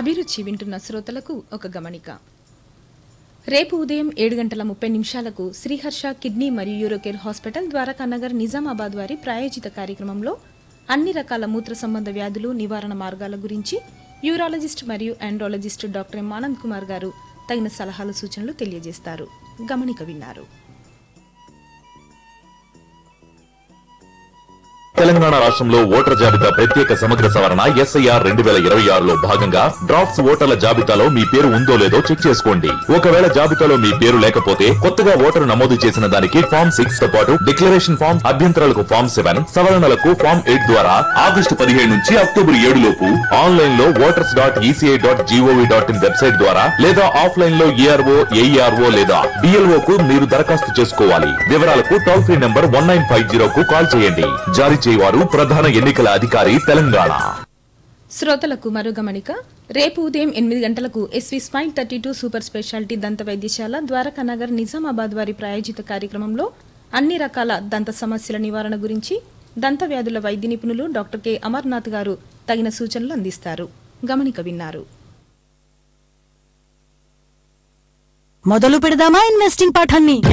అభిరుచి వింటున్న శ్రోతలకు ఒక గమనిక రేపు ఉదయం ఏడు గంటల ముప్పై నిమిషాలకు శ్రీహర్ష కిడ్నీ మరియు యూరోకేర్ హాస్పిటల్ ద్వారకానగర్ నిజామాబాద్ వారి ప్రాయోజిత కార్యక్రమంలో అన్ని రకాల మూత్ర సంబంధ వ్యాధులు నివారణ మార్గాల గురించి యూరాలజిస్ట్ మరియు andrologist doctor M Anand Kumar గారు తగిన సలహాలు సూచనలు తెలియజేస్తారు గమనిక విన్నారు తెలంగాణ రాష్ట్రంలో ఓటర్ జాబితా ప్రత్యేక సమగ్ర సవరణ ఎస్ఐఆర్ రెండు వేల ఇరవై ఆరులో భాగంగా డ్రాఫ్ట్స్ ఓటర్ల జాబితాలో మీ పేరు ఉందో లేదో చెక్ చేసుకోండి ఒకవేళ జాబితాలో మీ పేరు లేకపోతే కొత్తగా ఓటరు నమోదు చేసిన దానికి ఫామ్ సిక్స్ తో పాటు డిక్లరేషన్ ఫామ్ అభ్యంతరాలకు ఫామ్ సెవెన్ సవరణలకు ఫామ్ ఎయిట్ ద్వారా ఆగస్టు పదిహేడు నుంచి అక్టోబర్ ఏడు లోపు ఆన్లైన్ లో voters dot ECI dot G O V dot in website ద్వారా లేదా ఆఫ్లైన్ లో ఏఆర్ఓ ఏఈఆర్ఓ లేదా డిఎల్ఓ కు మీరు దరఖాస్తు చేసుకోవాలి వివరాలకు toll free number one nine five zero కు కాల్ చేయండి జారీ చేయవారు ప్రధాన ఎన్నికల అధికారి తెలంగాణ శ్రోతలకు మరో గమనిక రేపు ఉదయం ఎనిమిది గంటలకు SV smile thirty two super speciality దంత వైద్యశాల ద్వారకానగర్ నిజామాబాద్ వారి ప్రాయోజిత కార్యక్రమంలో అన్ని రకాల దంత సమస్యల నివారణ గురించి దంత వ్యాధుల వైద్య నిపుణులు డాక్టర్ కె అమర్నాథ్ గారు తగిన సూచనలు అందిస్తారు గమనిక విన్నారు మొదలు పెడదామా ఇన్వెస్టింగ్ పాఠాన్ని